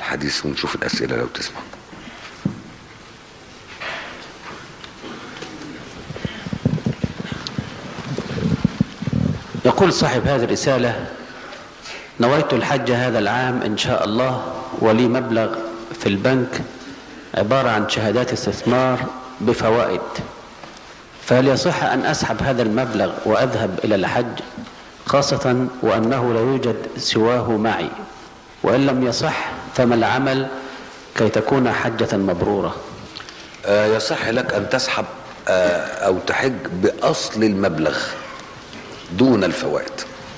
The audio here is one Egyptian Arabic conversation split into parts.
الحديث ونشوف الاسئله لو تسمع يقول صاحب هذه الرسالة نويت الحج هذا العام إن شاء الله ولي مبلغ في البنك عبارة عن شهادات استثمار بفوائد فهل يصح أن أسحب هذا المبلغ وأذهب إلى الحج خاصة وأنه لا يوجد سواه معي وإن لم يصح فما العمل كي تكون حجة مبرورة آه يصح لك ان تسحب آه او تحج باصل المبلغ دون الفوائد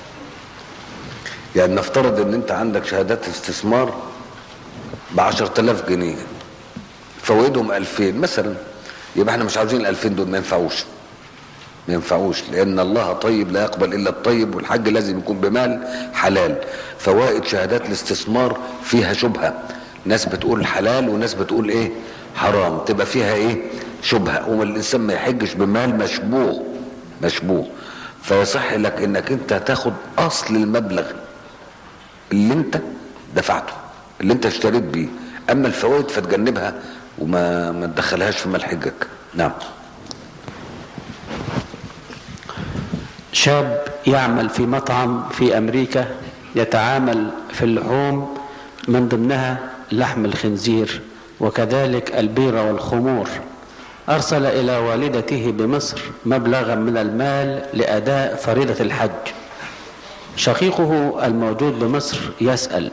يعني نفترض ان انت عندك شهادات استثمار ب 10000 جنيه فوائدهم 2000 مثلا يبقى احنا مش عاوزين ال 2000 دول ما ينفعوش ما ينفعوش لان الله طيب لا يقبل الا الطيب والحج لازم يكون بمال حلال فوائد شهادات الاستثمار فيها شبهه ناس بتقول حلال وناس بتقول ايه حرام تبقى فيها ايه شبهه وما الانسان ما يحجش بمال مشبوه مشبوه فيصح لك انك انت تاخد اصل المبلغ اللي انت دفعته اللي انت اشتريت بيه اما الفوائد فتجنبها وما ما تدخلهاش في مال حجك نعم شاب يعمل في مطعم في أمريكا يتعامل في اللحوم من ضمنها لحم الخنزير وكذلك البيرة والخمور أرسل إلى والدته بمصر مبلغا من المال لأداء فريضة الحج شقيقه الموجود بمصر يسأل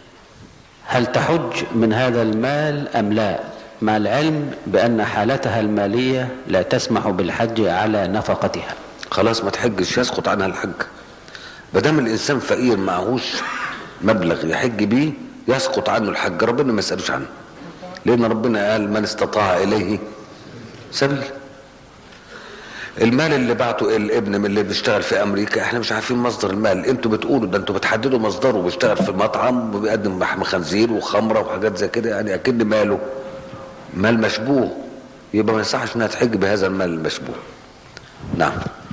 هل تحج من هذا المال أم لا مع العلم بأن حالتها المالية لا تسمح بالحج على نفقتها خلاص ما تحجش يسقط عنها الحج ما دام الانسان فقير معهوش مبلغ يحج بيه يسقط عنه الحج ربنا ما يسالوش عنه لان ربنا قال من استطاع اليه سبيل المال اللي بعته الابن من اللي بيشتغل في امريكا احنا مش عارفين مصدر المال انتوا بتقولوا ده انتوا بتحددوا مصدره بيشتغل في مطعم وبيقدم لحم خنزير وخمره وحاجات زي كده يعني اكيد ماله مال مشبوه يبقى ما يصحش انها تحج بهذا المال المشبوه نعم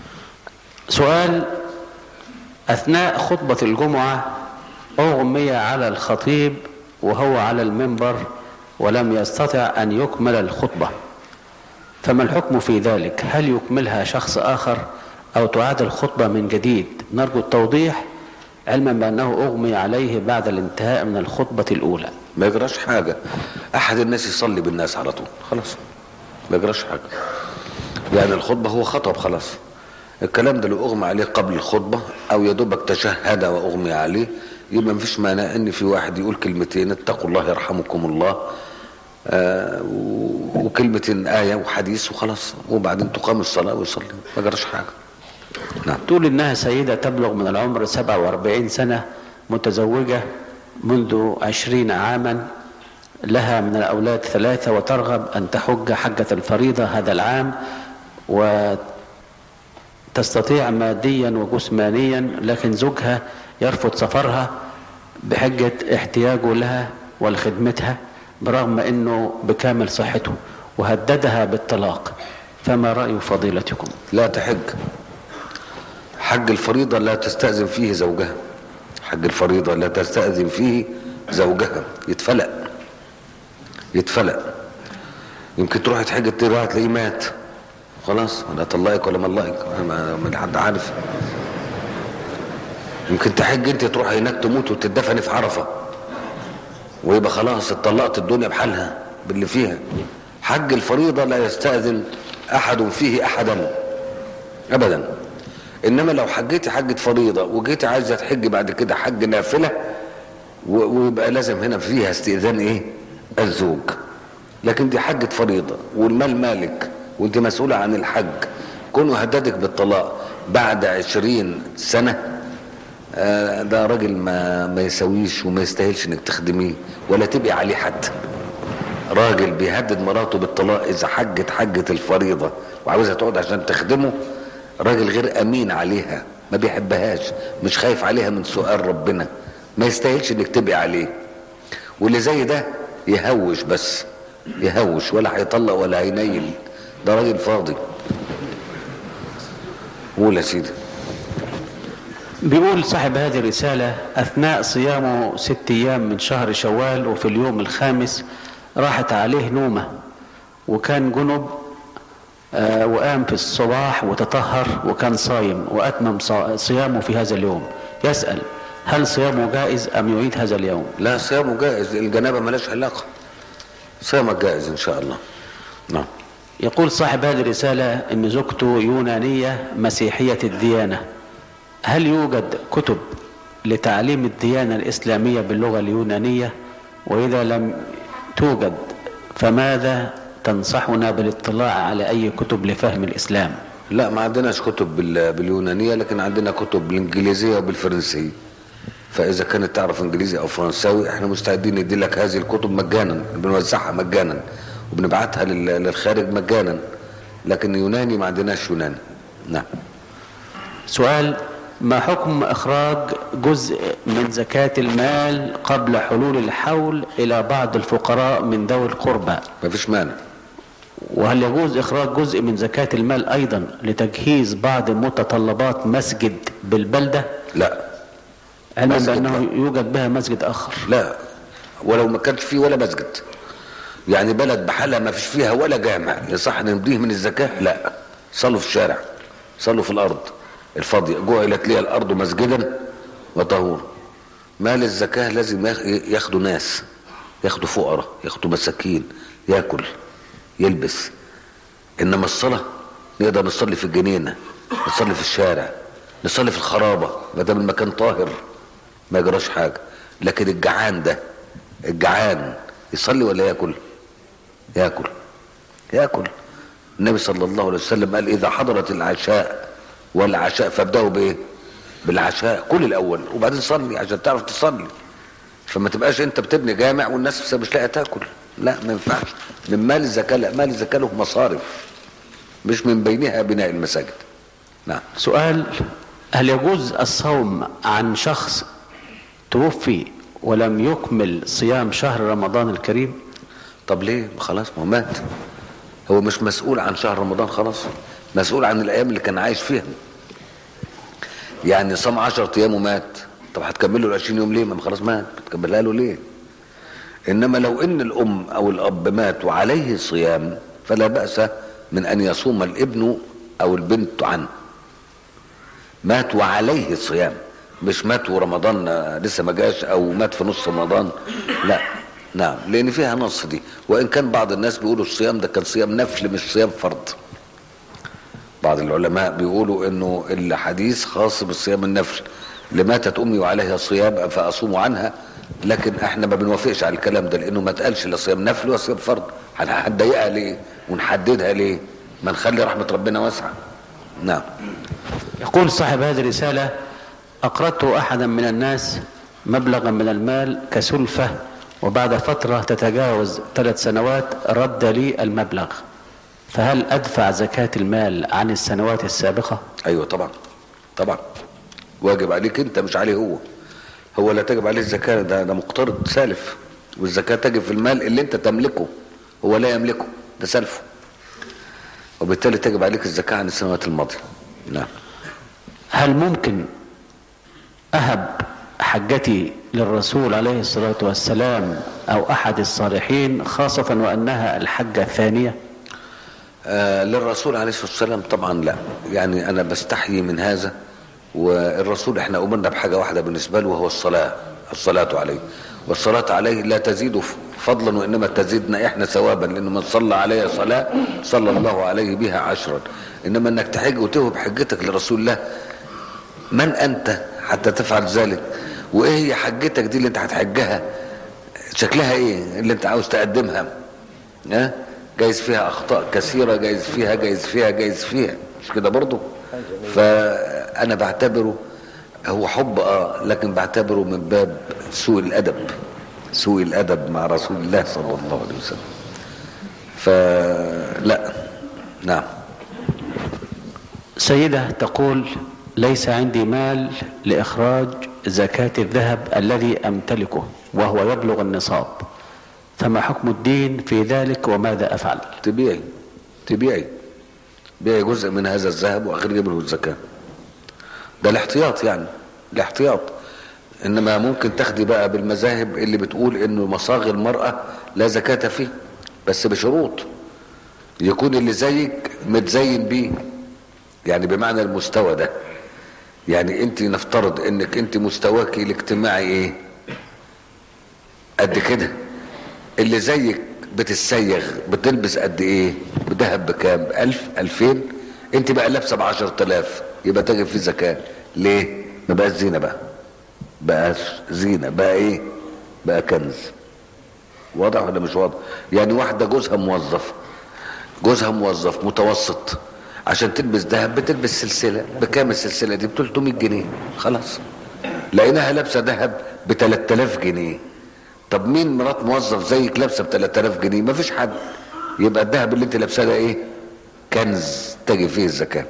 سؤال أثناء خطبة الجمعة أغمي على الخطيب وهو على المنبر ولم يستطع أن يكمل الخطبة فما الحكم في ذلك هل يكملها شخص آخر أو تعاد الخطبة من جديد نرجو التوضيح علما بأنه أغمي عليه بعد الانتهاء من الخطبة الأولى ما يجراش حاجة أحد الناس يصلي بالناس على طول خلاص ما يجراش حاجة يعني الخطبة هو خطب خلاص الكلام ده لو أغمى عليه قبل الخطبة أو يا دوبك تشهد وأغمي عليه يبقى مفيش مانع إن في واحد يقول كلمتين اتقوا الله يرحمكم الله آه و- وكلمة آية وحديث وخلاص وبعدين تقام الصلاة ويصلي ما جراش حاجة نعم تقول إنها سيدة تبلغ من العمر 47 سنة متزوجة منذ 20 عاما لها من الأولاد ثلاثة وترغب أن تحج حجة الفريضة هذا العام وتستطيع ماديا وجسمانيا لكن زوجها يرفض سفرها بحجة احتياجه لها ولخدمتها برغم أنه بكامل صحته وهددها بالطلاق فما رأي فضيلتكم لا تحج حج الفريضة لا تستأذن فيه زوجها حج الفريضة لا تستأذن فيه زوجها يتفلق يتفلق يمكن تروح تحج تروح تلاقيه مات خلاص ولا طلقك ولا ملقك ما ما حد عارف يمكن تحج انت تروح هناك تموت وتدفن في عرفه ويبقى خلاص اتطلقت الدنيا بحالها باللي فيها حج الفريضه لا يستاذن احد فيه احدا ابدا انما لو حجيتي حجه فريضه وجيتي عايزه تحج بعد كده حج نافله و- ويبقى لازم هنا فيها استئذان ايه الزوج لكن دي حجه فريضه والمال مالك وانت مسؤوله عن الحج كونه هددك بالطلاق بعد عشرين سنه آه، ده راجل ما ما يسويش وما يستاهلش انك تخدميه ولا تبقي عليه حد راجل بيهدد مراته بالطلاق اذا حجت حجة الفريضة وعاوزها تقعد عشان تخدمه راجل غير امين عليها ما بيحبهاش مش خايف عليها من سؤال ربنا ما يستاهلش انك تبقي عليه واللي زي ده يهوش بس يهوش ولا هيطلق ولا هينيل ده راجل فاضي قول يا سيدي بيقول صاحب هذه الرسالة أثناء صيامه ست أيام من شهر شوال وفي اليوم الخامس راحت عليه نومة وكان جنب آه، وقام في الصباح وتطهر وكان صايم وأتمم صا- صيامه في هذا اليوم يسأل هل صيامه جائز أم يعيد هذا اليوم لا صيامه جائز الجنابة ملاش علاقة صيامك جائز إن شاء الله نعم يقول صاحب هذه الرسالة أن زوجته يونانية مسيحية الديانة هل يوجد كتب لتعليم الديانة الإسلامية باللغة اليونانية وإذا لم توجد فماذا تنصحنا بالاطلاع على أي كتب لفهم الإسلام لا ما عندناش كتب بال- باليونانية لكن عندنا كتب بالإنجليزية وبالفرنسية فإذا كانت تعرف إنجليزي أو فرنساوي إحنا مستعدين ندي لك هذه الكتب مجانا بنوزعها مجانا وبنبعتها لل- للخارج مجانا لكن يوناني ما عندناش يوناني نعم سؤال ما حكم إخراج جزء من زكاة المال قبل حلول الحول إلى بعض الفقراء من ذوي القربى ما فيش مانع وهل يجوز إخراج جزء من زكاة المال أيضا لتجهيز بعض متطلبات مسجد بالبلدة لا علما مسجد بأنه يوجد بها مسجد آخر لا ولو ما كانش فيه ولا مسجد يعني بلد بحالها ما فيش فيها ولا جامع يصح نمضيه من الزكاة لا صلوا في الشارع صلوا في الأرض الفاضية جعلت لي الأرض مسجدا وطهورا مال الزكاة لازم ياخ- ياخدوا ناس ياخدوا فقراء ياخدوا مساكين ياكل يلبس إنما الصلاة نقدر نصلي في الجنينة نصلي في الشارع نصلي في الخرابة ما دام المكان طاهر ما يجراش حاجة لكن الجعان ده الجعان يصلي ولا ياكل ياكل ياكل النبي صلى الله عليه وسلم قال اذا حضرت العشاء والعشاء فابدأوا بايه بالعشاء كل الاول وبعدين صلي عشان تعرف تصلي فما تبقاش انت بتبني جامع والناس مش لاقيه تاكل لا ما ينفعش من مال الزكاه لا مال الزكاه له مصارف مش من بينها بناء المساجد نعم سؤال هل يجوز الصوم عن شخص توفي ولم يكمل صيام شهر رمضان الكريم طب ليه خلاص ما هو مات هو مش مسؤول عن شهر رمضان خلاص مسؤول عن الايام اللي كان عايش فيها يعني صام 10 ايام ومات طب هتكمله ال 20 يوم ليه ما خلاص مات بتكملها له ليه انما لو ان الام او الاب مات وعليه صيام فلا باس من ان يصوم الابن او البنت عنه مات وعليه صيام مش مات ورمضان آه، لسه ما جاش او مات في نص رمضان لا نعم لان فيها نص دي وان كان بعض الناس بيقولوا الصيام ده كان صيام نفل مش صيام فرض بعض العلماء بيقولوا انه الحديث خاص بالصيام النفل لماتت امي وعليها صيام فاصوم عنها لكن احنا ما بنوافقش على الكلام ده لانه ما اتقالش لا صيام نفل ولا صيام فرض هنضيقها ليه ونحددها ليه ما نخلي رحمه ربنا واسعه نعم يقول صاحب هذه الرسالة أقرضت أحدا من الناس مبلغا من المال كسلفة وبعد فترة تتجاوز ثلاث سنوات رد لي المبلغ فهل أدفع زكاة المال عن السنوات السابقة؟ ايوه طبعا طبعا واجب عليك انت مش عليه هو هو لا تجب عليه الزكاه ده ده مقترض سالف والزكاه تجب في المال اللي انت تملكه هو لا يملكه ده سلفه وبالتالي تجب عليك الزكاه عن السنوات الماضيه نعم هل ممكن أهب حجتي للرسول عليه الصلاة والسلام أو أحد الصالحين خاصة وأنها الحجة الثانية؟ آه للرسول عليه الصلاه والسلام طبعا لا يعني انا بستحيي من هذا والرسول احنا امرنا بحاجه واحده بالنسبه له وهو الصلاه الصلاه عليه والصلاه عليه لا تزيد فضلا وانما تزيدنا احنا ثوابا لانه من صلى عليه صلاه صلى الله عليه بها عشرا انما انك تحج وتوهب حجتك لرسول الله من انت حتى تفعل ذلك وايه هي حجتك دي اللي انت هتحجها شكلها ايه اللي انت عاوز تقدمها ها جايز فيها اخطاء كثيره جايز فيها جايز فيها جايز فيها مش كده برضه فانا بعتبره هو حب اه لكن بعتبره من باب سوء الادب سوء الادب مع رسول الله صلى الله عليه وسلم فلا نعم سيدة تقول ليس عندي مال لإخراج زكاة الذهب الذي أمتلكه وهو يبلغ النصاب فما حكم الدين في ذلك وماذا أفعل تبيعي تبيعي بيعي جزء من هذا الذهب واخرجي منه الزكاه ده الاحتياط يعني الاحتياط انما ممكن تاخدي بقى بالمذاهب اللي بتقول انه مصاغ المرأة لا زكاة فيه بس بشروط يكون اللي زيك متزين بيه يعني بمعنى المستوى ده يعني انت نفترض انك انت مستواك الاجتماعي ايه قد كده اللي زيك بتتسيغ بتلبس قد ايه بذهب بكام الف الفين انت بقى لابسه بعشر تلاف يبقى تجب فيه زكاة ليه ما بقاش زينة بقى بقى زينة بقى ايه بقى كنز واضح ولا مش واضح يعني واحدة جوزها موظف جوزها موظف متوسط عشان تلبس ذهب بتلبس سلسلة بكام السلسلة دي ب 300 جنيه خلاص لقيناها لابسة ذهب ب 3000 جنيه طب مين مرات موظف زيك لابسة ب 3000 جنيه مفيش حد يبقى الذهب اللي انت لابساه ده ايه كنز تجي فيه الزكاة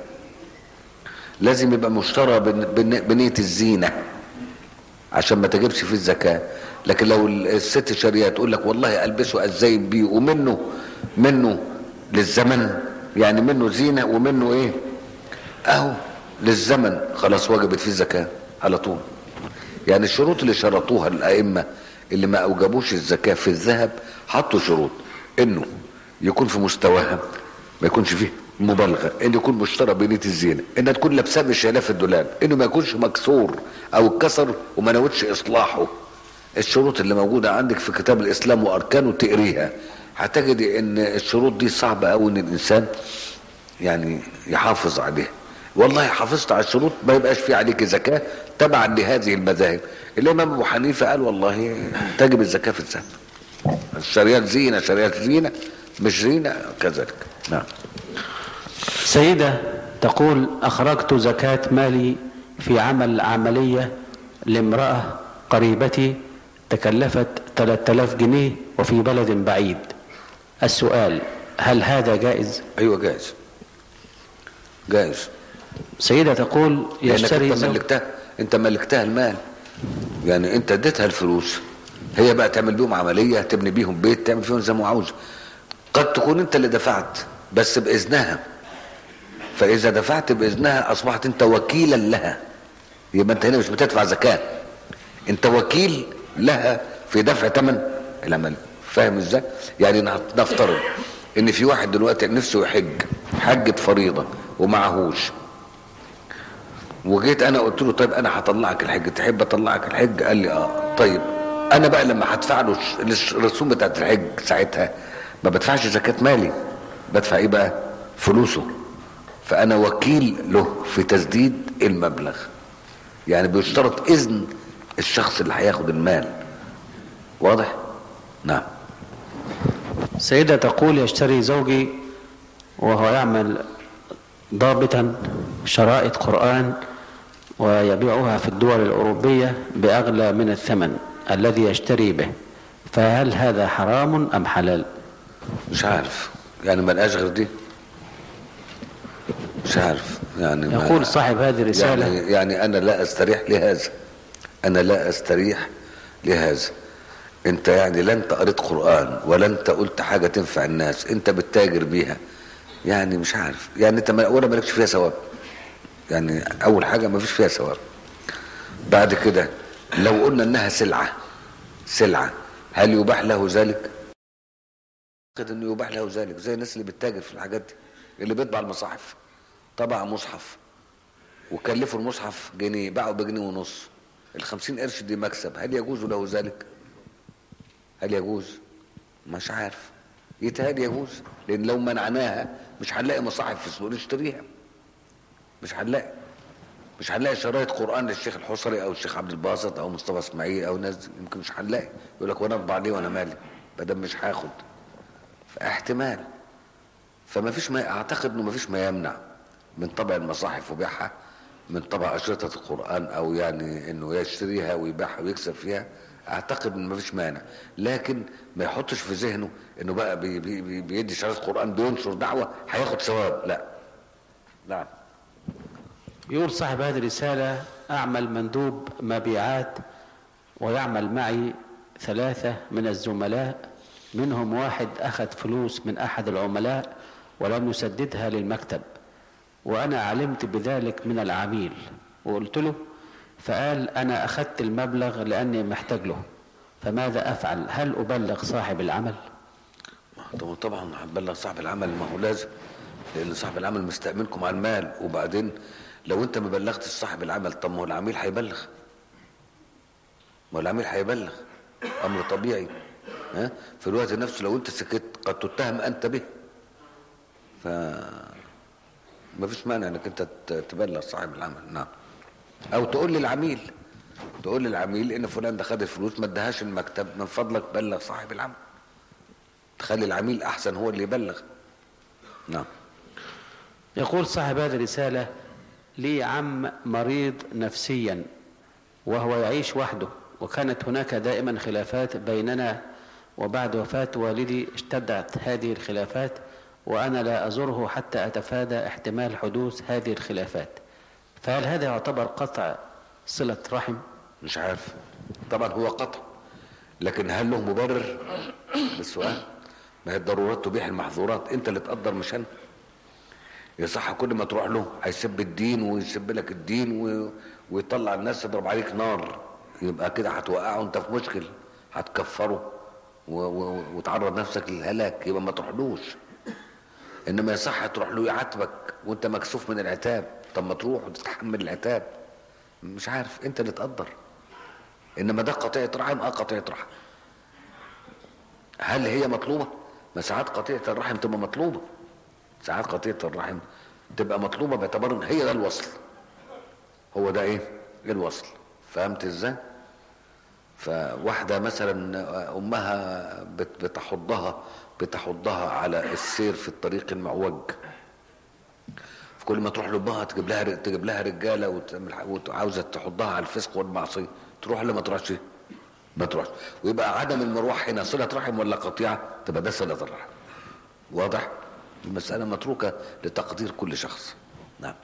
لازم يبقى مشترى بنية الزينة عشان ما تجيبش فيه الزكاة لكن لو الست شارية تقول لك والله البسه ازين بيه ومنه منه للزمن يعني منه زينة ومنه ايه اهو للزمن خلاص وجبت فيه الزكاة على طول يعني الشروط اللي شرطوها الائمة اللي ما اوجبوش الزكاة في الذهب حطوا شروط انه يكون في مستواها ما يكونش فيه مبالغه ان يكون مشترى بنيه الزينه انها تكون لابساه مش شايلاه في الدولاب انه ما يكونش مكسور او اتكسر وما ناوتش اصلاحه الشروط اللي موجوده عندك في كتاب الاسلام واركانه تقريها هتجد ان الشروط دي صعبه قوي ان الانسان يعني يحافظ عليها والله حافظت على الشروط ما يبقاش في عليك زكاه تبعا لهذه المذاهب الامام ابو حنيفه قال والله تجب الزكاه في الذهب الشريات زينه شريات زينه مش زينه كذلك نعم سيدة تقول أخرجت زكاة مالي في عمل عملية لامرأة قريبتي تكلفت 3000 جنيه وفي بلد بعيد السؤال هل هذا جائز؟ ايوه جائز جائز سيدة تقول لانك يشتري انت زوج ملكتها انت ملكتها المال يعني انت اديتها الفلوس هي بقى تعمل بيهم عمليه تبني بيهم بيت تعمل فيهم زي ما عاوز قد تكون انت اللي دفعت بس باذنها فاذا دفعت باذنها اصبحت انت وكيلا لها يبقى انت هنا مش بتدفع زكاه انت وكيل لها في دفع ثمن العمل فاهم ازاي يعني نفترض ان في واحد دلوقتي نفسه يحج حجة فريضة ومعهوش وجيت انا قلت له طيب انا هطلعك الحج تحب اطلعك الحج قال لي اه طيب انا بقى لما هدفع له الش- الرسوم بتاعت الحج ساعتها ما بدفعش زكاة مالي بدفع ايه بقى فلوسه فانا وكيل له في تسديد المبلغ يعني بيشترط اذن الشخص اللي هياخد المال واضح نعم سيدة تقول يشتري زوجي وهو يعمل ضابطا شرائط قرآن ويبيعها في الدول الأوروبية بأغلى من الثمن الذي يشتري به فهل هذا حرام أم حلال مش عارف يعني ما لقاش غير دي مش عارف يعني ما- يقول صاحب هذه الرسالة يعني, يعني انا لا استريح لهذا انا لا استريح لهذا انت يعني لا انت قريت قرآن ولا انت قلت حاجة تنفع الناس انت بتتاجر بيها يعني مش عارف يعني انت ما- ولا مالكش فيها ثواب يعني اول حاجة ما فيش فيها ثواب بعد كده لو قلنا انها سلعة سلعة هل يباح له ذلك اعتقد انه يباح له ذلك زي الناس اللي بتتاجر في الحاجات دي اللي بيطبع المصاحف طبع مصحف وكلفوا المصحف جنيه باعوا بجنيه ونص الخمسين قرش دي مكسب هل يجوز له ذلك هل يجوز مش عارف يتهيألي يجوز لان لو منعناها مش هنلاقي مصاحف في السوق نشتريها مش هنلاقي مش هنلاقي شرايط قران للشيخ الحصري او الشيخ عبد الباسط او مصطفى اسماعيل او ناس دي. يمكن مش هنلاقي يقول لك وانا اطبع ليه وانا مالي بدل مش هاخد فاحتمال فما فيش ما اعتقد انه ما فيش ما يمنع من طبع المصاحف وبيعها من طبع اشرطه القران او يعني انه يشتريها ويبيعها ويكسب فيها اعتقد ان ما فيش مانع لكن ما يحطش في ذهنه انه بقى بي بي بي بيدي شهاده قران بينشر دعوه هياخد ثواب لا نعم يقول صاحب هذه الرسالة أعمل مندوب مبيعات ويعمل معي ثلاثة من الزملاء منهم واحد أخذ فلوس من أحد العملاء ولم يسددها للمكتب وأنا علمت بذلك من العميل وقلت له فقال أنا أخذت المبلغ لأني محتاج له فماذا أفعل هل أبلغ صاحب العمل طب طبعا هتبلغ صاحب العمل ما هو لازم لان صاحب العمل مستأمنكم على المال وبعدين لو انت ما بلغتش صاحب العمل طب ما هو العميل هيبلغ ما هو العميل هيبلغ امر طبيعي ها في الوقت نفسه لو انت سكت قد تتهم انت به ف ما فيش مانع انك انت ت- تبلغ صاحب العمل نعم او تقول للعميل تقول للعميل ان فلان ده خد الفلوس ما ادهاش المكتب من فضلك بلغ صاحب العمل تخلي العميل احسن هو اللي يبلغ نعم يقول صاحب هذه الرسالة لي عم مريض نفسيا وهو يعيش وحده وكانت هناك دائما خلافات بيننا وبعد وفاة والدي اشتدت هذه الخلافات وأنا لا أزره حتى أتفادى احتمال حدوث هذه الخلافات فهل هذا يعتبر قطع صلة رحم؟ مش عارف طبعا هو قطع لكن هل له مبرر بالسؤال ما هي الضرورات تبيح المحظورات انت اللي تقدر مش انا يصح كل ما تروح له هيسب الدين ويسب لك الدين و... ويطلع الناس تضرب عليك نار يبقى كده هتوقعه انت في مشكل هتكفره و... و... وتعرض نفسك للهلاك يبقى ما تروحلوش انما يصح تروح له يعاتبك وانت مكسوف من العتاب طب ما تروح وتتحمل العتاب مش عارف انت اللي تقدر انما ده قطيعة رحم اه قطيعة رحم هل هي مطلوبة ما ساعات قطيعة الرحم تبقى مطلوبة ساعات قطيعة الرحم تبقى مطلوبة باعتبار ان هي ده الوصل هو ده ايه الوصل فهمت ازاي فواحدة مثلا امها بت- بتحضها بتحضها على السير في الطريق المعوج في كل ما تروح لامها تجيب لها تجيب لها رجاله وتعمل ح- وعاوزه تحضها على الفسق والمعصيه تروح ولا ما تروحش؟ ما تروحش ويبقى عدم المروح هنا صله رحم ولا قطيعه؟ تبقى ده صله الرحم واضح؟ المساله متروكه لتقدير كل شخص نعم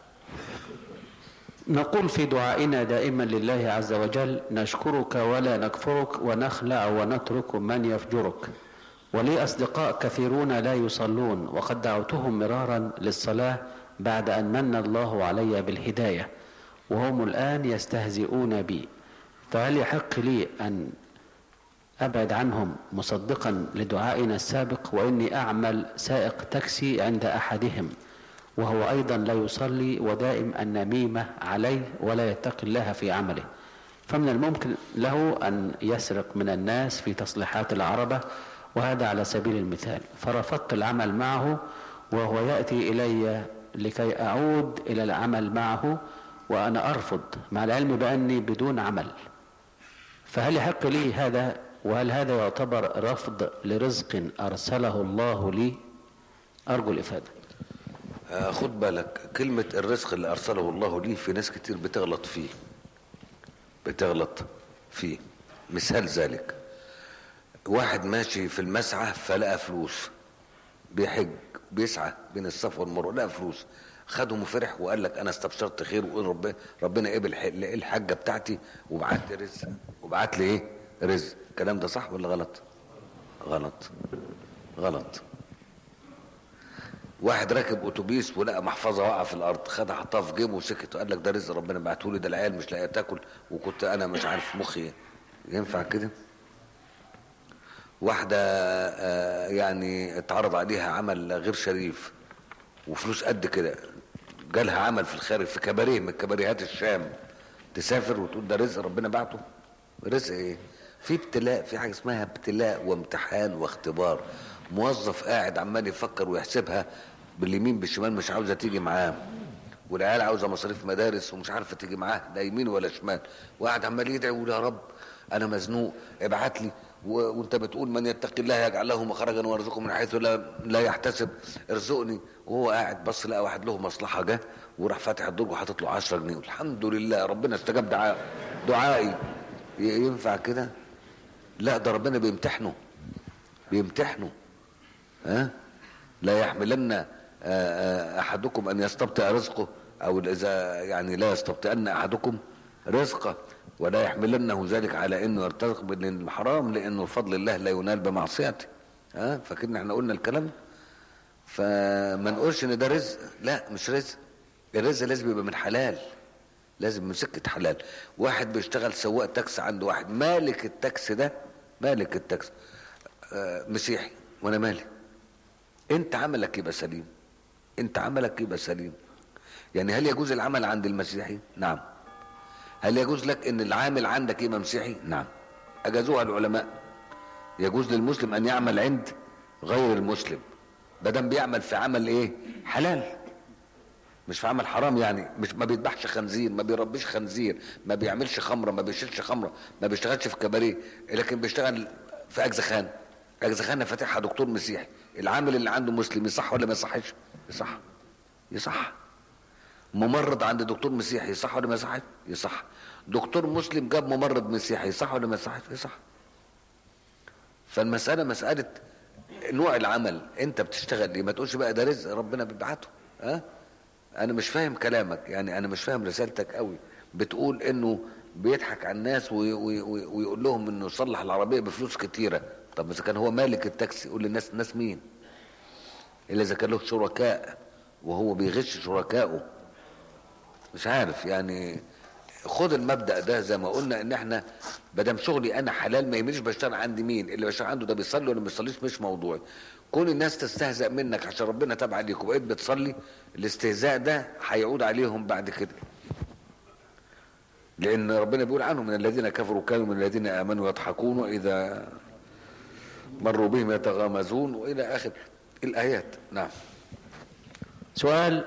نقول في دعائنا دائما لله عز وجل نشكرك ولا نكفرك ونخلع ونترك من يفجرك ولي أصدقاء كثيرون لا يصلون وقد دعوتهم مرارا للصلاة بعد أن من الله علي بالهداية وهم الآن يستهزئون بي فهل يحق لي أن أبعد عنهم مصدقا لدعائنا السابق وإني أعمل سائق تاكسي عند أحدهم وهو أيضا لا يصلي ودائم النميمة عليه ولا يتقي الله في عمله فمن الممكن له أن يسرق من الناس في تصليحات العربة وهذا على سبيل المثال فرفضت العمل معه وهو يأتي إلي لكي أعود إلى العمل معه وأنا أرفض مع العلم بأني بدون عمل فهل يحق لي هذا وهل هذا يعتبر رفض لرزق أرسله الله لي أرجو الإفادة آه، خد بالك كلمة الرزق اللي أرسله الله ليه في ناس كتير بتغلط فيه بتغلط فيه مثال ذلك واحد ماشي في المسعى فلقى فلوس بيحج بيسعى بين الصفا والمروه لقى فلوس خدهم وفرح وقال لك انا استبشرت خير وقال رب ربنا قبل ح- الحجه بتاعتي وبعت لي رزق وبعت لي ايه رزق الكلام ده صح ولا غلط غلط غلط واحد راكب اتوبيس ولقى محفظه واقعه في الارض خدها حطها في جيبه وسكت وقال لك ده رزق ربنا بعته لي ده العيال مش لاقيه تاكل وكنت انا مش عارف مخي إيه. ينفع كده واحده آه، يعني اتعرض عليها عمل غير شريف وفلوس قد كده جالها عمل في الخارج في كباريه من كباريهات الشام تسافر وتقول ده رزق ربنا بعته رزق ايه في ابتلاء في حاجه اسمها ابتلاء وامتحان واختبار موظف قاعد عمال يفكر ويحسبها باليمين بالشمال مش عاوزه تيجي معاه والعيال عاوزه مصاريف مدارس ومش عارفه تيجي معاه لا يمين ولا شمال وقاعد عمال يدعي ويقول يا رب انا مزنوق ابعت لي و... وانت بتقول من يتقي الله يجعل له مخرجا ويرزقه من حيث لا لا يحتسب ارزقني وهو قاعد بص لقى واحد له مصلحه جه وراح فاتح الدرج وحاطط له 10 جنيه الحمد لله ربنا استجاب دعاء دعائي ي- ينفع كده لا ده ربنا بيمتحنه بيمتحنه ها لا يحملن آه، آه، احدكم ان يستبطئ رزقه او اذا يعني لا يستبطئن احدكم رزقه ولا يحملنه ذلك على انه يرتزق من الحرام لانه فضل الله لا ينال بمعصيته ها فكنا احنا قلنا الكلام فما نقولش ان ده رزق لا مش رزق الرزق لازم يبقى من حلال لازم من سكة حلال واحد بيشتغل سواق تاكسي عند واحد مالك التاكسي ده مالك التاكسي آه مسيحي وانا مالي انت عملك يبقى سليم انت عملك يبقى سليم يعني هل يجوز العمل عند المسيحي نعم هل يجوز لك ان العامل عندك يبقى مسيحي نعم اجازوها العلماء يجوز للمسلم ان يعمل عند غير المسلم بدل بيعمل في عمل ايه حلال مش في عمل حرام يعني مش ما بيذبحش خنزير ما بيربيش خنزير ما بيعملش خمره ما بيشيلش خمره ما بيشتغلش في كباريه لكن بيشتغل في اجزخان اجزخانه فاتحها دكتور مسيحي العامل اللي عنده مسلم يصح ولا ما يصحش يصح يصح ممرض عند دكتور مسيحي يصح ولا ما يصحش يصح دكتور مسلم جاب ممرض مسيحي يصح ولا ما يصحش يصح فالمساله مساله نوع العمل انت بتشتغل ليه ما تقولش بقى ده رزق ربنا بيبعته ها أه؟ انا مش فاهم كلامك يعني انا مش فاهم رسالتك قوي بتقول انه بيضحك على الناس وي وي وي ويقول لهم انه يصلح العربيه بفلوس كتيره طب اذا كان هو مالك التاكسي يقول للناس الناس مين الا اذا كان له شركاء وهو بيغش شركائه مش عارف يعني خد المبدا ده زي ما قلنا ان احنا بدم شغلي انا حلال ما يهمنيش بشتغل عند مين اللي بشتغل عنده ده بيصلي ولا ما بيصليش مش موضوعي كون الناس تستهزأ منك عشان ربنا تاب عليك وبقيت بتصلي الاستهزاء ده هيعود عليهم بعد كده لان ربنا بيقول عنهم من الذين كفروا كانوا من الذين امنوا يضحكون واذا مروا بهم يتغامزون والى اخر الايات نعم سؤال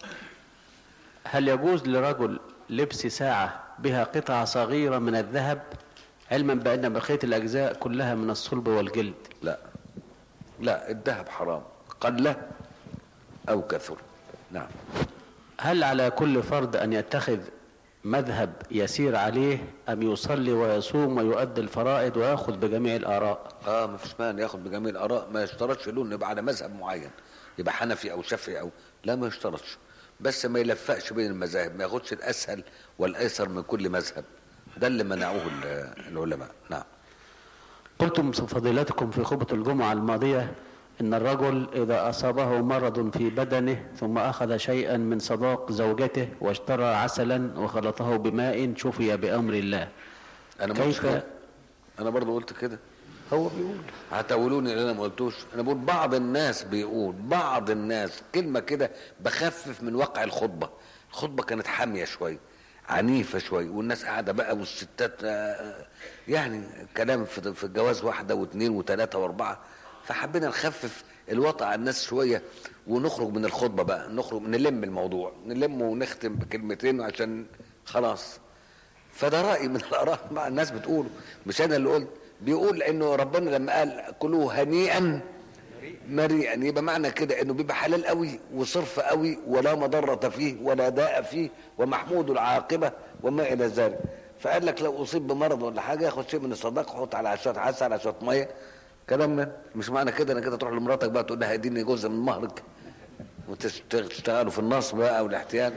هل يجوز لرجل لبس ساعة بها قطعة صغيرة من الذهب علما بأن بقية الأجزاء كلها من الصلب والجلد لا لا الذهب حرام قل او كثر نعم هل على كل فرد أن يتخذ مذهب يسير عليه أم يصلي ويصوم ويؤدي الفرائض ويأخذ بجميع الآراء اه ما فيش مانع ياخد بجميع الاراء ما يشترطش له انه يبقى على مذهب معين يبقى حنفي او شافعي او لا ما يشترطش بس ما يلفقش بين المذاهب ما ياخدش الاسهل والايسر من كل مذهب ده اللي منعوه العلماء نعم قلتم فضيلتكم في خطبة الجمعة الماضية إن الرجل إذا أصابه مرض في بدنه ثم أخذ شيئا من صداق زوجته واشترى عسلا وخلطه بماء شفي بأمر الله انا ما كيف قلتش كده. انا برضو قلت كده هو بيقول هتقولوني اللي انا ما قلتوش انا بقول بعض الناس بيقول بعض الناس كلمه كده بخفف من واقع الخطبه الخطبه كانت حاميه شويه عنيفه شويه والناس قاعده بقى والستات آه، يعني كلام في في الجواز واحده واثنين وثلاثه واربعه فحبينا نخفف الوطأ على الناس شويه ونخرج من الخطبه بقى نخرج نلم الموضوع نلم ونختم بكلمتين عشان خلاص فده رأي من الآراء مع الناس بتقوله مش أنا اللي قلت بيقول إنه ربنا لما قال كلوه هنيئا مريئا يبقى معنى كده إنه بيبقى حلال قوي وصرف قوي ولا مضرة فيه ولا داء فيه ومحمود العاقبة وما إلى ذلك فقال لك لو أصيب بمرض ولا حاجة ياخد شيء من الصداقة يحط على شوية عسل على شوية مية كلام من مش معنى كده إنك كده تروح لمراتك بقى تقول لها اديني جزء من مهرك وتشتغلوا في النصب بقى والاحتيال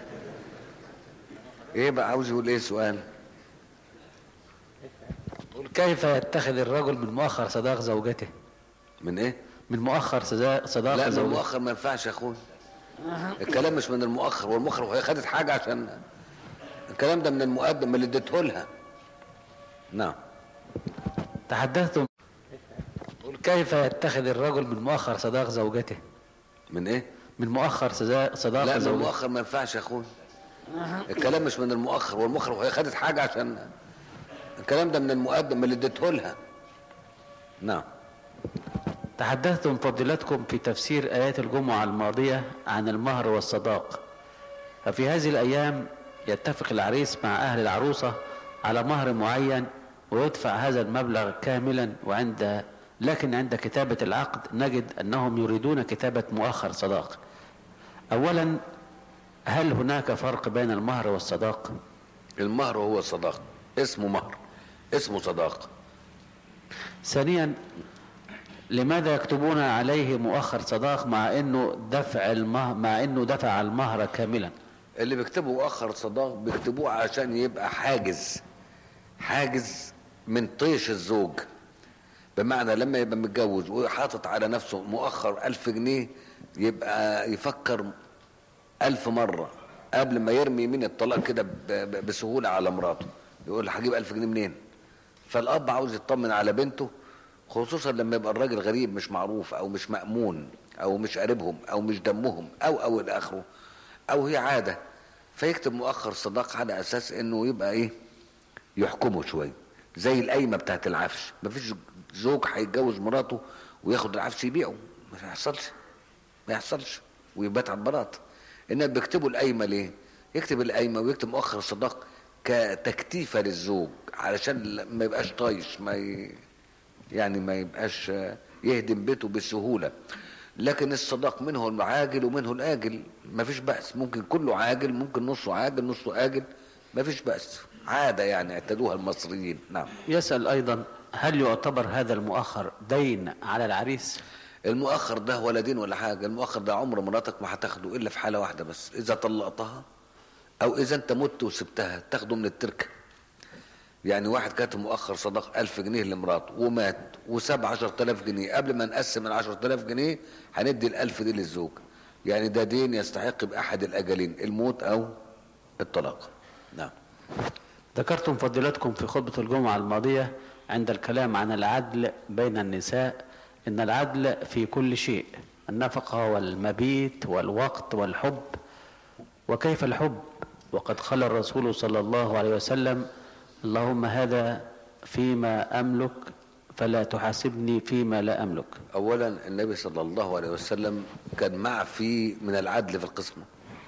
ايه بقى عاوز يقول ايه السؤال كيف يتخذ الرجل من مؤخر صداق زوجته من ايه من مؤخر صدا- صداق لا من زوجته المؤخر ما ينفعش يا اخويا الكلام مش من المؤخر والمؤخر وهي خدت حاجه عشان الكلام ده من المقدم اللي اديته لها نعم تحدثتم كيف يتخذ الرجل من مؤخر صداق زوجته من ايه من مؤخر صدا- صداق لا من زوجته المؤخر ما ينفعش يا اخويا الكلام مش من المؤخر والمؤخر وهي خدت حاجه عشان الكلام ده من المقدم اللي اديته لها نعم تحدثتم فضيلتكم في تفسير آيات الجمعة الماضية عن المهر والصداق ففي هذه الأيام يتفق العريس مع أهل العروسة على مهر معين ويدفع هذا المبلغ كاملا وعند لكن عند كتابة العقد نجد أنهم يريدون كتابة مؤخر صداق أولا هل هناك فرق بين المهر والصداق المهر هو صداق اسمه مهر اسمه صداق ثانيا لماذا يكتبون عليه مؤخر صداق مع انه دفع المهر مع انه دفع المهر كاملا اللي بيكتبوا مؤخر صداق بيكتبوه عشان يبقى حاجز حاجز من طيش الزوج بمعنى لما يبقى متجوز وحاطط على نفسه مؤخر ألف جنيه يبقى يفكر ألف مرة قبل ما يرمي من الطلاق كده ب- ب- بسهوله على مراته يقول هجيب 1000 جنيه منين فالاب عاوز يطمن على بنته خصوصا لما يبقى الراجل غريب مش معروف او مش مامون او مش قريبهم او مش دمهم او او الى اخره او هي عاده فيكتب مؤخر صداق على اساس انه يبقى ايه يحكمه شويه زي القايمه بتاعت العفش مفيش زوج هيتجوز مراته وياخد العفش يبيعه ما يحصلش ما يحصلش ويبات على البلاط انما بيكتبوا القايمه ليه يكتب القايمه ويكتب مؤخر الصداق كتكتيفه للزوج علشان ما يبقاش طايش ما ي... يعني ما يبقاش آه، يهدم بيته بسهوله لكن الصداق منه العاجل ومنه الاجل ما فيش بأس ممكن كله عاجل ممكن نصه عاجل نصه اجل ما فيش بأس عاده يعني اعتادوها المصريين نعم يسأل أيضا هل يعتبر هذا المؤخر دين على العريس المؤخر ده ولا دين ولا حاجه المؤخر ده عمر مراتك ما هتاخده الا في حاله واحده بس اذا طلقتها او اذا انت مت وسبتها تاخده من التركه يعني واحد كاتب مؤخر صداق ألف جنيه لمراته ومات وساب عشرة آلاف جنيه قبل ما نقسم العشرة آلاف جنيه هندي الألف دي للزوج يعني ده دين يستحق بأحد الأجلين الموت أو الطلاق نعم ذكرتم فضيلتكم في خطبة الجمعة الماضية عند الكلام عن العدل بين النساء إن العدل في كل شيء النفقة والمبيت والوقت والحب وكيف الحب وقد قال الرسول صلى الله عليه وسلم اللهم هذا فيما أملك فلا تحاسبني فيما لا أملك أولا النبي صلى الله عليه وسلم كان معفي من العدل في القسمة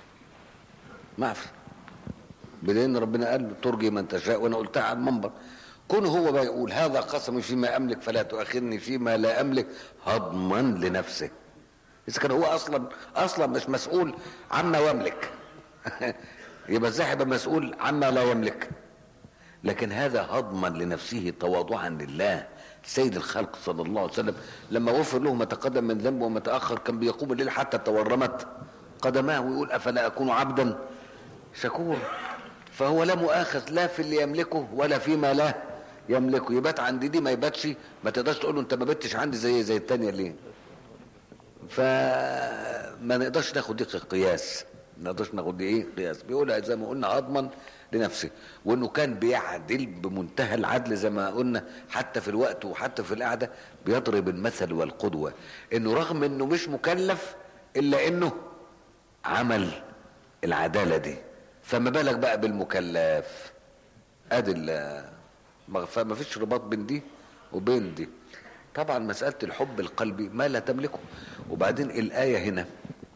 معفي بدين ربنا قال له ترجي من تشاء وانا قلتها على المنبر كون هو بقى يقول هذا قسمي فيما املك فلا تؤاخذني فيما لا املك هضما لنفسه اذا كان هو اصلا اصلا مش مسؤول عما يملك يبقى ازاي هيبقى مسؤول عما لا يملك لكن هذا هضما لنفسه تواضعا لله سيد الخلق صلى الله عليه وسلم لما غفر له ما تقدم من ذنبه وما تاخر كان بيقوم الليل حتى تورمت قدماه ويقول افلا اكون عبدا شكور فهو لا مؤاخذ لا في اللي يملكه ولا فيما لا يملكه يبات عندي دي ما يباتش ما تقدرش تقول له انت ما بتش عندي زي زي التانية ليه فما نقدرش ناخد دي قياس ما نقدرش ناخد دي ايه قياس بيقولها زي ما قلنا هضما لنفسه وانه كان بيعدل بمنتهى العدل زي ما قلنا حتى في الوقت وحتى في القعده بيضرب المثل والقدوه انه رغم انه مش مكلف الا انه عمل العداله دي فما بالك بقى بالمكلف ادي ال- ما فما فيش رباط بين دي وبين دي طبعا مساله الحب القلبي ما لا تملكه وبعدين الايه هنا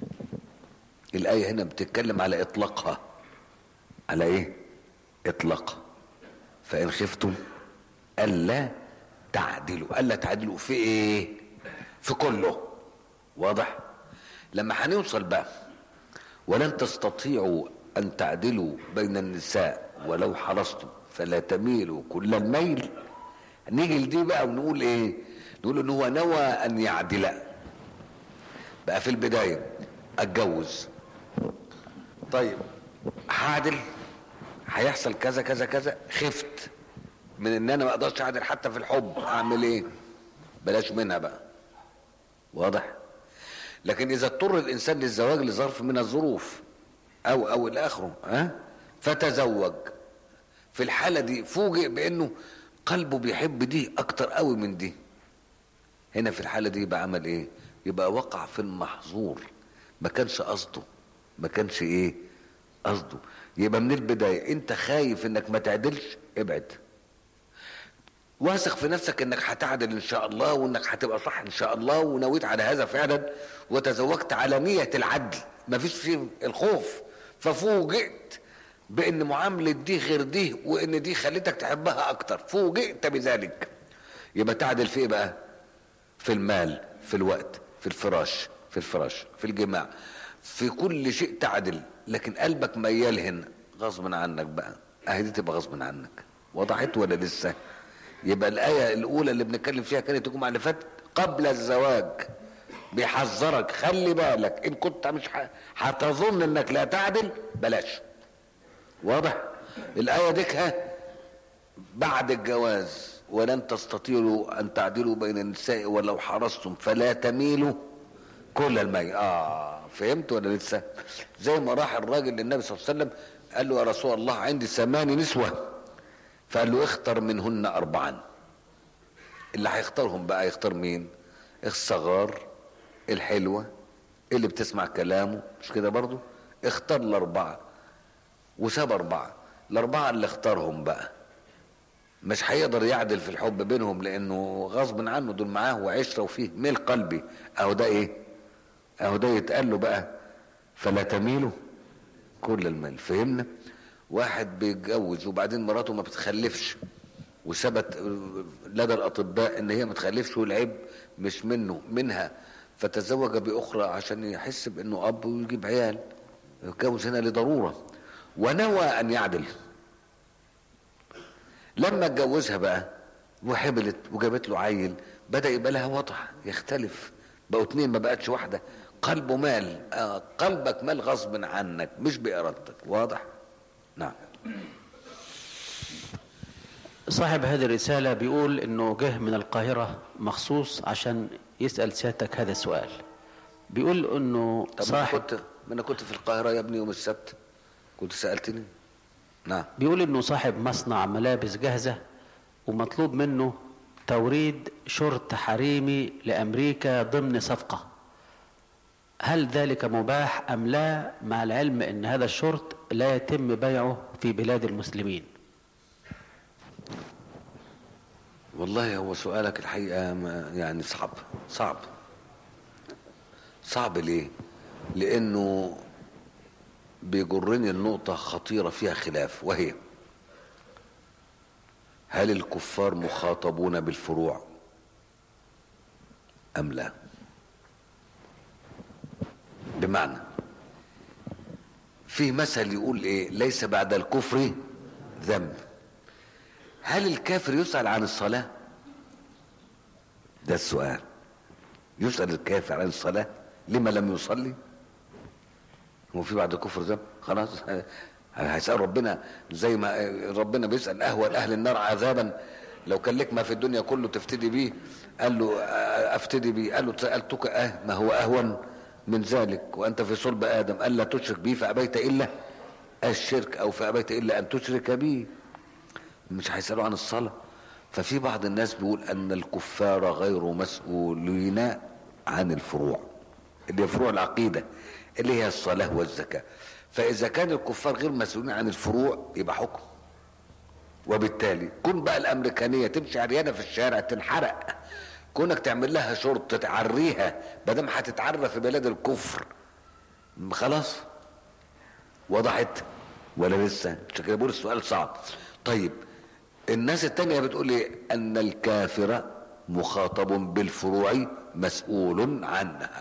الايه هنا بتتكلم على اطلاقها على ايه اطلاقها فان خفتم الا تعدلوا الا تعدلوا في ايه في كله واضح لما هنوصل بقى ولن تستطيعوا ان تعدلوا بين النساء ولو حرصتم فلا تميلوا كل الميل نيجي لدي بقى ونقول ايه نقول ان هو نوى ان يعدل بقى في البدايه اتجوز طيب هعدل هيحصل كذا كذا كذا خفت من ان انا ما اقدرش اعدل حتى في الحب اعمل ايه بلاش منها بقى واضح لكن اذا اضطر الانسان للزواج لظرف من الظروف او او الى اخره ها فتزوج في الحاله دي فوجئ بانه قلبه بيحب دي اكتر قوي من دي هنا في الحاله دي يبقى عمل ايه يبقى وقع في المحظور ما كانش قصده ما كانش ايه قصده يبقى من البدايه انت خايف انك ما تعدلش ابعد واثق في نفسك انك هتعدل ان شاء الله وانك هتبقى صح ان شاء الله ونويت على هذا فعلا وتزوجت على نية العدل مفيش فيه الخوف ففوجئت بان معاملة دي غير دي وان دي خلتك تحبها اكتر فوجئت بذلك يبقى تعدل في ايه بقى في المال في الوقت في الفراش في الفراش في الجماع في كل شيء تعدل لكن قلبك ميال هنا غصب عنك بقى اهي دي تبقى غصب عنك وضحت ولا لسه يبقى الآية الأولى اللي بنتكلم فيها كانت الجمعة اللي فاتت قبل الزواج بيحذرك خلي بالك إن كنت مش ح- هتظن إنك لا تعدل بلاش واضح الآية ديكها بعد الجواز ولن تستطيعوا أن تعدلوا بين النساء ولو حرصتم فلا تميلوا كل الميت اه فهمت ولا لسه زي ما راح الراجل للنبي صلى الله عليه وسلم قال له يا رسول الله عندي ثمان نسوة فقال له اختر منهن أربعا اللي هيختارهم بقى يختار مين الصغار الحلوة اللي بتسمع كلامه مش كده برضو اختار الأربعة وساب أربعة الأربعة اللي اختارهم بقى مش هيقدر يعدل في الحب بينهم لأنه غصب عنه دول معاه وعشرة وفيه ميل قلبي أهو ده إيه أهو ده يتقال له بقى فلا تميلوا كل المال فهمنا واحد بيتجوز وبعدين مراته ما بتخلفش وثبت لدى الاطباء ان هي ما تخلفش والعيب مش منه منها فتزوج باخرى عشان يحس بانه اب ويجيب عيال يتجوز هنا لضروره ونوى ان يعدل لما اتجوزها بقى وحملت وجابت له عيل بدا يبقى لها وضع يختلف بقوا اتنين ما بقتش واحده قلبه مال آه قلبك مال غصب عنك مش بارادتك واضح نعم صاحب هذه الرسالة بيقول انه جه من القاهرة مخصوص عشان يسأل سيادتك هذا السؤال بيقول انه طب ما صاحب كنت ما انا كنت في القاهره يا ابني يوم السبت كنت سالتني نعم بيقول انه صاحب مصنع ملابس جاهزة ومطلوب منه توريد شرط حريمي لامريكا ضمن صفقة هل ذلك مباح ام لا مع العلم ان هذا الشرط لا يتم بيعه في بلاد المسلمين والله هو سؤالك الحقيقة ما- يعني صعب صعب صعب ليه لأنه بيجرني النقطة خطيرة فيها خلاف وهي هل الكفار مخاطبون بالفروع أم لا بمعنى في مثل يقول ايه ليس بعد الكفر ذنب هل الكافر يسأل عن الصلاة ده السؤال يسأل الكافر عن الصلاة لما لم يصلي هو في بعد الكفر ذنب خلاص هيسأل ربنا زي ما ربنا بيسأل أهون أهل النار عذابا لو كان لك ما في الدنيا كله تفتدي بيه قال له آه، افتدي بيه قال له سألتك اه ما هو أهون من ذلك وأنت في صلب آدم قال لا تشرك بي فأبيت إلا الشرك أو فأبيت إلا أن تشرك بي مش هيسألوا عن الصلاة ففي بعض الناس بيقول أن الكفار غير مسؤولين عن الفروع اللي هي فروع العقيدة اللي هي الصلاة والزكاة فإذا كان الكفار غير مسؤولين عن الفروع يبقى حكم وبالتالي كون بقى الأمريكانية تمشي عريانة في الشارع تنحرق كونك تعمل لها شرط تعريها بدل هتتعرى في بلاد الكفر خلاص وضحت ولا لسه عشان كده بقول السؤال صعب طيب الناس التانية بتقول ايه ان الكافر مخاطب بالفروع مسؤول عنها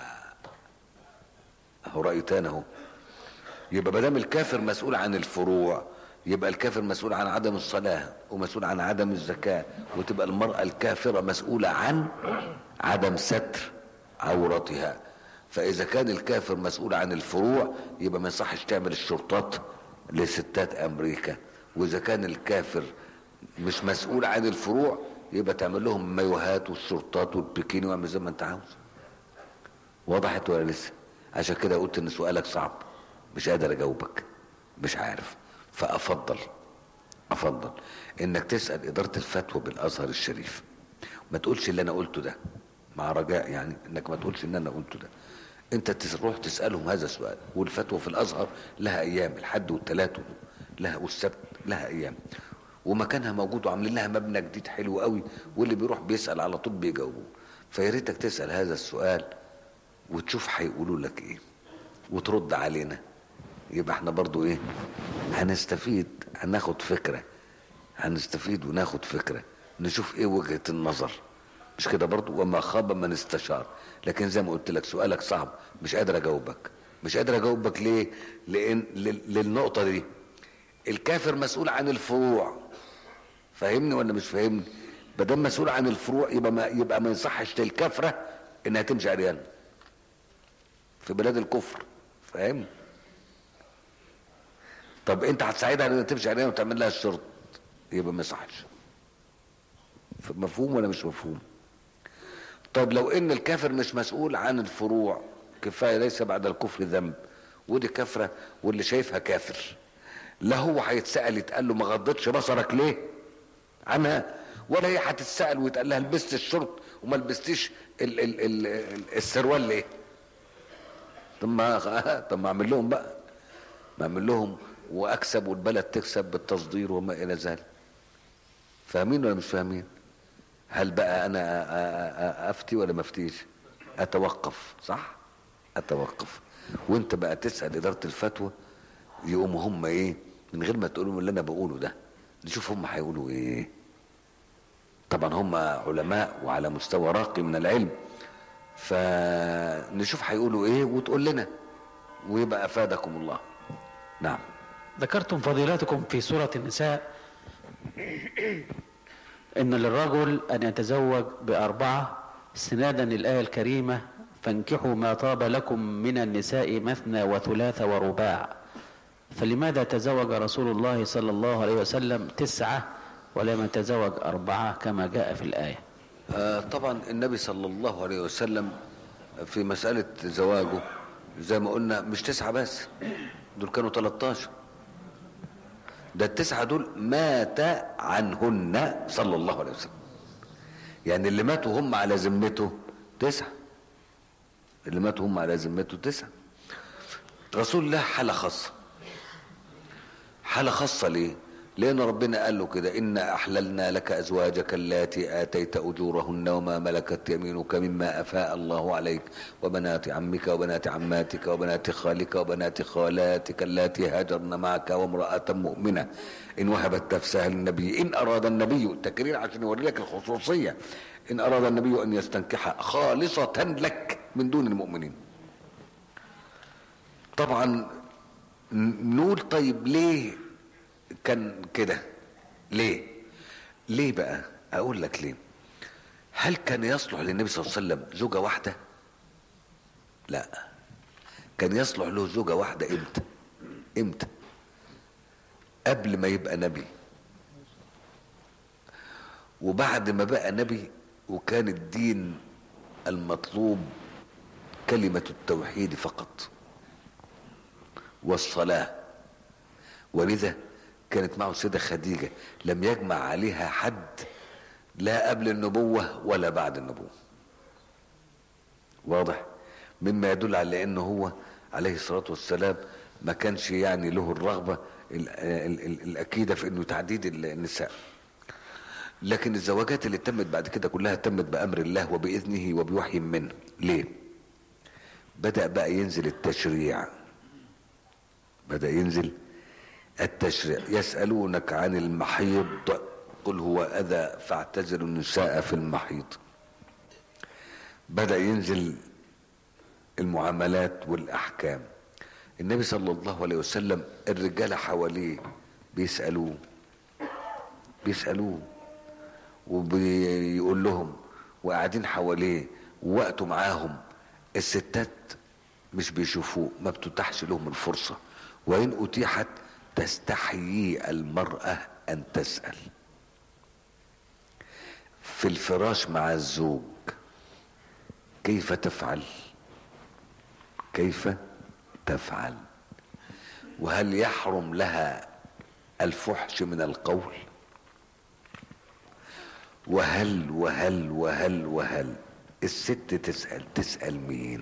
اهو رأي تاني اهو يبقى ما دام الكافر مسؤول عن الفروع يبقى الكافر مسؤول عن عدم الصلاة ومسؤول عن عدم الزكاة وتبقى المرأة الكافرة مسؤولة عن عدم ستر عورتها فإذا كان الكافر مسؤول عن الفروع يبقى ما يصحش تعمل الشرطات لستات أمريكا وإذا كان الكافر مش مسؤول عن الفروع يبقى تعمل لهم مايوهات والشرطات والبيكيني واعمل زي ما انت عاوز وضحت ولا لسه عشان كده قلت ان سؤالك صعب مش قادر اجاوبك مش عارف فافضل افضل انك تسال اداره الفتوى بالازهر الشريف ما تقولش اللي انا قلته ده مع رجاء يعني انك ما تقولش ان انا قلته ده انت تروح تسالهم هذا السؤال والفتوى في الازهر لها ايام الحد والثلاث لها والسبت لها ايام ومكانها موجود وعاملين لها مبنى جديد حلو قوي واللي بيروح بيسال على طول بيجاوبوه فيا ريتك تسال هذا السؤال وتشوف هيقولوا لك ايه وترد علينا يبقى احنا برضو ايه هنستفيد هناخد فكرة هنستفيد وناخد فكرة نشوف ايه وجهة النظر مش كده برضو وما خاب من استشار لكن زي ما قلت لك سؤالك صعب مش قادر اجاوبك مش قادر اجاوبك ليه لان لل- للنقطة دي الكافر مسؤول عن الفروع فاهمني ولا مش فاهمني ما دام مسؤول عن الفروع يبقى ما يبقى ما يصحش للكافره انها تمشي عريان في بلاد الكفر فاهم طب انت هتساعدها انها تمشي عريان وتعمل لها الشرط يبقى ما يصحش مفهوم ولا مش مفهوم طب لو ان الكافر مش مسؤول عن الفروع كفايه ليس بعد الكفر ذنب ودي كفره واللي شايفها كافر لا هو هيتسال يتقال له ما غضتش بصرك ليه عنها ولا هي هتتسال ويتقال لها لبست الشرط وما لبستيش ال ال ال ال السروال ليه طب ما طب ما اعمل لهم بقى ما اعمل لهم واكسب والبلد تكسب بالتصدير وما الى ذلك فاهمين ولا مش فاهمين هل بقى انا أ- أ- أ- افتي ولا ما افتيش اتوقف صح اتوقف وانت بقى تسال اداره الفتوى يقوموا هم ايه من غير ما تقولوا اللي انا بقوله ده نشوف هم هيقولوا ايه طبعا هم علماء وعلى مستوى راقي من العلم فنشوف هيقولوا ايه وتقول لنا ويبقى افادكم الله نعم ذكرتم فضيلتكم في سورة النساء إن للرجل أن يتزوج بأربعة استنادا للآية الكريمة فانكحوا ما طاب لكم من النساء مثنى وثلاث ورباع فلماذا تزوج رسول الله صلى الله عليه وسلم تسعة ولم يتزوج أربعة كما جاء في الآية آه طبعا النبي صلى الله عليه وسلم في مسألة زواجه زي ما قلنا مش تسعة بس دول كانوا 13 ده التسعة دول مات عنهن صلى الله عليه وسلم يعني اللي ماتوا هم على ذمته تسعة اللي ماتوا هم على ذمته تسعة رسول الله حالة خاصة حالة خاصة ليه لأن ربنا قال له كده إنا أحللنا لك أزواجك اللاتي آتيت أجورهن وما ملكت يمينك مما أفاء الله عليك وبنات عمك وبنات عماتك وبنات خالك وبنات خالاتك اللاتي هاجرن معك وامرأة مؤمنة إن وهبت نفسها للنبي إن أراد النبي تكرير عشان يوري لك الخصوصية إن أراد النبي أن يستنكحها خالصة لك من دون المؤمنين طبعا نقول طيب ليه كان كده ليه ليه بقى اقول لك ليه هل كان يصلح للنبي صلى الله عليه وسلم زوجة واحدة لا كان يصلح له زوجة واحدة امتى امتى قبل ما يبقى نبي وبعد ما بقى نبي وكان الدين المطلوب كلمة التوحيد فقط والصلاة ولذا كانت معه السيدة خديجة لم يجمع عليها حد لا قبل النبوة ولا بعد النبوة واضح مما يدل على انه هو عليه الصلاة والسلام ما كانش يعني له الرغبة ال ال ال الأكيدة في انه تعديد النساء لكن الزواجات اللي تمت بعد كده كلها تمت بأمر الله وبإذنه وبوحي منه ليه بدأ بقى ينزل التشريع بدأ ينزل التشريع يسألونك عن المحيض قل هو أذى فاعتزلوا النساء في المحيض بدأ ينزل المعاملات والأحكام النبي صلى الله عليه وسلم الرجال حواليه بيسألوه بيسألوه وبيقول لهم وقاعدين حواليه ووقته معاهم الستات مش بيشوفوه ما بتتاحش لهم الفرصة وإن أتيحت تستحيي المرأة أن تسأل في الفراش مع الزوج كيف تفعل كيف تفعل وهل يحرم لها الفحش من القول وهل وهل وهل وهل الست تسأل تسأل مين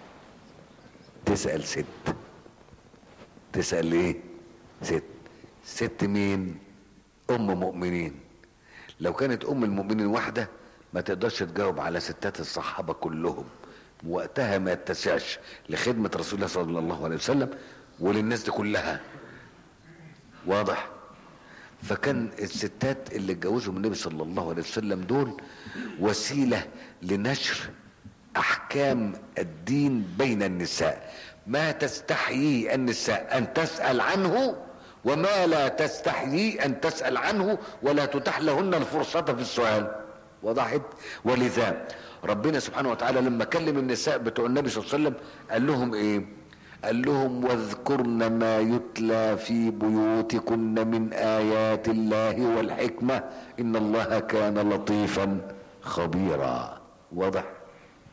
تسأل ست تسأل ايه ست ست مين ام مؤمنين لو كانت ام المؤمنين واحدة ما تقدرش تجاوب على ستات الصحابة كلهم وقتها ما يتسعش لخدمة رسول الله صلى الله عليه وسلم وللناس دي كلها واضح فكان الستات اللي اتجوزهم النبي صلى الله عليه وسلم دول وسيلة لنشر احكام الدين بين النساء ما تستحيي النساء ان تسأل عنه وما لا تستحيي ان تسأل عنه ولا تتاح لهن الفرصة في السؤال وضحت ولذا ربنا سبحانه وتعالى لما كلم النساء بتوع النبي صلى الله عليه وسلم قال لهم ايه قال لهم واذكرن ما يتلى في بيوتكن من ايات الله والحكمة ان الله كان لطيفا خبيرا واضح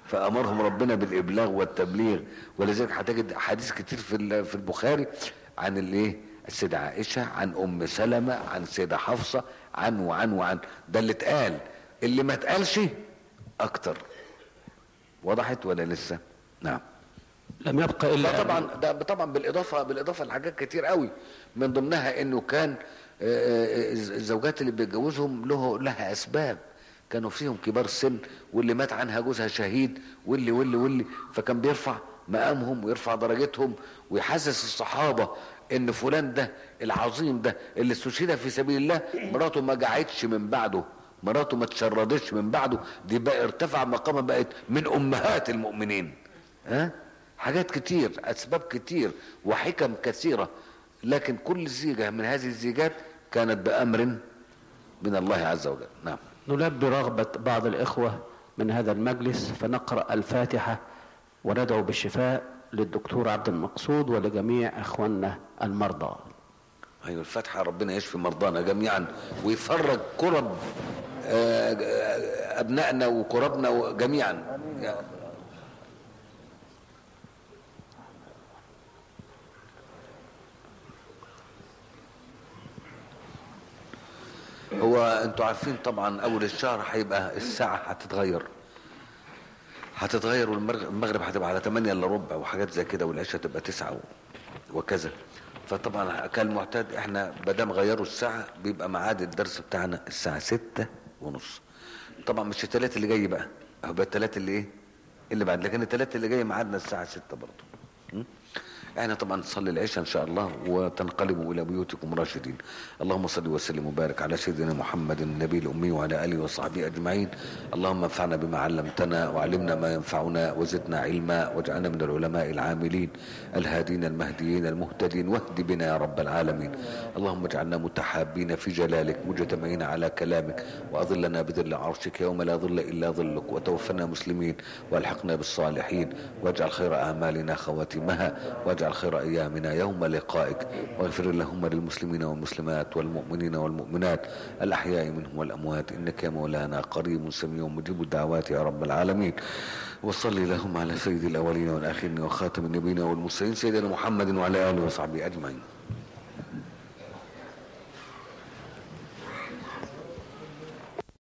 فامرهم ربنا بالابلاغ والتبليغ ولذلك هتجد احاديث كتير في ال- في البخاري عن الايه السيدة عائشة عن ام سلمة عن سيدة حفصة عن وعن وعن ده اللي اتقال اللي ما اتقالش اكتر وضحت ولا لسه نعم لم يبقى إلا لا طبعا ده طبعا بالاضافه بالاضافه لحاجات كتير قوي من ضمنها انه كان آه، آه، الزوجات اللي بيتجوزهم له لها اسباب كانوا فيهم كبار السن واللي مات عنها جوزها شهيد واللي واللي واللي فكان بيرفع مقامهم ويرفع درجتهم ويحسس الصحابه ان فلان ده العظيم ده اللي استشهد في سبيل الله مراته ما جعتش من بعده مراته ما تشردتش من بعده دي بقى ارتفع مقامها بقت من امهات المؤمنين ها حاجات كتير اسباب كتير وحكم كثيره لكن كل زيجه من هذه الزيجات كانت بامر من الله عز وجل نعم نلبي رغبة بعض الإخوة من هذا المجلس فنقرأ الفاتحة وندعو بالشفاء للدكتور عبد المقصود ولجميع إخواننا المرضى ايوه الفاتحه ربنا يشفي مرضانا جميعا ويفرج كرب آه، آه، ابنائنا وكربنا جميعا يا- هو انتوا عارفين طبعا اول الشهر هيبقى الساعه هتتغير هتتغير والمغرب هتبقى على 8 الا ربع وحاجات زي كده والعشاء تبقى 9 و- وكذا فطبعا كالمعتاد احنا بدام غيروا الساعه بيبقى ميعاد الدرس بتاعنا الساعه 6 ونص طبعا مش الثلاث اللي جاي بقى هو بقى الثلاث اللي ايه اللي بعد لكن الثلاث اللي جاي ميعادنا الساعه 6 برضه م? احنا طبعا نصلي العشاء ان شاء الله وتنقلبوا الى بيوتكم راشدين اللهم صل وسلم وبارك على سيدنا محمد النبي الامي وعلى اله وصحبه اجمعين اللهم انفعنا بما علمتنا وعلمنا ما ينفعنا وزدنا علما واجعلنا من العلماء العاملين الهادين المهديين المهتدين واهد بنا يا رب العالمين اللهم اجعلنا متحابين في جلالك مجتمعين على كلامك واظلنا بظل عرشك يوم لا ظل الا ظلك وتوفنا مسلمين والحقنا بالصالحين واجعل خير اعمالنا خواتمها واجعل خير ايامنا يوم لقائك واغفر اللهم للمسلمين والمسلمات والمؤمنين والمؤمنات الاحياء منهم والاموات انك يا مولانا قريب سميع مجيب الدعوات يا رب العالمين وصلي اللهم على سيد الاولين والاخرين وخاتم النبيين والمرسلين سيدنا محمد وعلى اله وصحبه اجمعين